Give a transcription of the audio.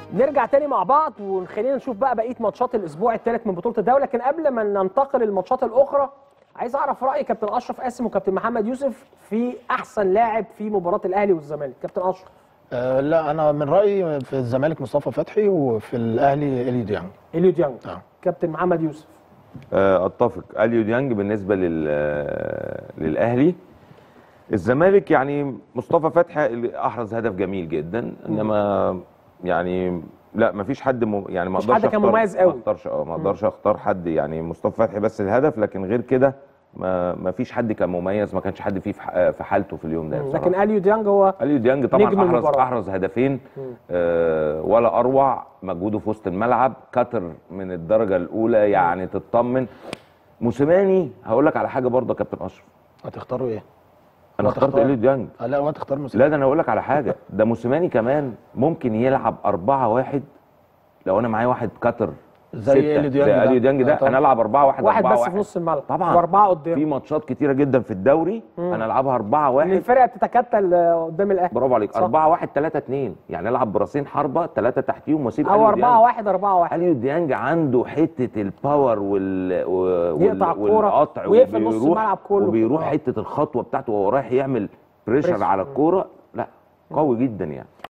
نرجع تاني مع بعض وخلينا نشوف بقى بقيه ماتشات الاسبوع الثالث من بطوله الدوري لكن قبل ما ننتقل للماتشات الاخرى عايز اعرف راي كابتن اشرف قاسم وكابتن محمد يوسف في احسن لاعب في مباراه الاهلي والزمالك كابتن اشرف آه لا انا من رايي في الزمالك مصطفى فتحي وفي الاهلي اليو ديانج اليو ديانج آه. كابتن محمد يوسف آه، اتفق اليو ديانج بالنسبه لل للاهلي الزمالك يعني مصطفى فتحي اللي احرز هدف جميل جدا انما يعني لا ما فيش حد م... يعني ما مفيش اقدرش حد كان أختار- مميز قوي. ما اقدرش اه ما اقدرش اختار حد يعني مصطفى فتحي بس الهدف لكن غير كده ما ما فيش حد كان مميز ما كانش حد فيه في ح- في حالته في اليوم ده بصراحة. لكن اليو ديانج هو اليو ديانج طبعا نجم احرز المباراة. احرز هدفين آه ولا اروع مجهوده في وسط الملعب كتر من الدرجه الاولى يعني تطمن موسيماني هقول لك على حاجه برضه يا كابتن اشرف هتختاروا ايه؟ انا وأنت اخترت اختار. اليو ديانج آه لا وانت تختار موسيماني لا ده انا هقول لك على حاجه ده موسيماني كمان ممكن يلعب 4 1 لو انا معايا واحد كتر زي ستة، اليو ديانج زي ده. اليو ديانج آه ده طبعا. انا العب 4 1 واحد 4 بس 1 في نص الملعب طبعا واربعه في قدام ماتشات كتيره جدا في الدوري انا العبها 4 ان 1 الفرقه تتكتل آه، قدام الاهلي برافو عليك صح. 4 1 3 2 يعني العب براسين حربه ثلاثه تحتيهم واسيب او أليو 4 ديانج. 1 4 1 اليو ديانج عنده حته الباور وال و- يقطع وال- الكورة والقطع ويقفل نص وبيروح- الملعب كله. وبيروح آه. حته الخطوه بتاعته وهو رايح يعمل بريشر بريشر. على الكوره لا قوي جدا يعني